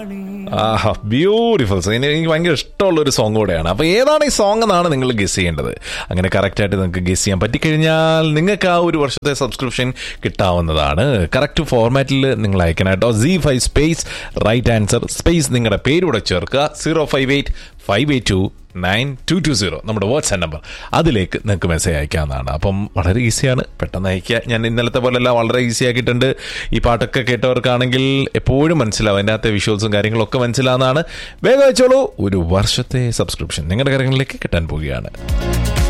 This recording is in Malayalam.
ആഹാ ബ്യൂട്ടിഫുൾ എനിക്ക് ഭയങ്കര ഇഷ്ടമുള്ള ഒരു സോങ് കൂടെയാണ് അപ്പോൾ ഏതാണ് ഈ സോങ് എന്നാണ് നിങ്ങൾ ഗസ് ചെയ്യേണ്ടത് അങ്ങനെ കറക്റ്റായിട്ട് നിങ്ങൾക്ക് ഗസ് ചെയ്യാൻ പറ്റിക്കഴിഞ്ഞാൽ നിങ്ങൾക്ക് ആ ഒരു വർഷത്തെ സബ്സ്ക്രിപ്ഷൻ കിട്ടാവുന്നതാണ് കറക്റ്റ് ഫോർമാറ്റിൽ നിങ്ങൾ അയക്കണം കേട്ടോ C five space right answer space നിങ്ങളുടെ പേരൂടെ ചേർക്കുക zero five eight five eight two nine two two zero നമ്മുടെ വാട്സാപ്പ് നമ്പർ അതിലേക്ക് നിങ്ങൾക്ക് മെസ്സേജ് അയക്കാവുന്നതാണ് അപ്പം വളരെ ഈസിയാണ് പെട്ടെന്ന് അയക്കുക ഞാൻ ഇന്നലത്തെ പോലെയല്ല വളരെ ഈസി ആക്കിയിട്ടുണ്ട് ഈ പാട്ടൊക്കെ കേട്ടവർക്കാണെങ്കിൽ എപ്പോഴും മനസ്സിലാവും അതിൻ്റെ അകത്തെ വിഷ്വൽസും കാര്യങ്ങളൊക്കെ മനസ്സിലാവുന്നതാണ് വേഗം അയച്ചോളൂ ഒരു വർഷത്തെ സബ്സ്ക്രിപ്ഷൻ നിങ്ങളുടെ കാര്യങ്ങളിലേക്ക് കിട്ടാൻ പോവുകയാണ്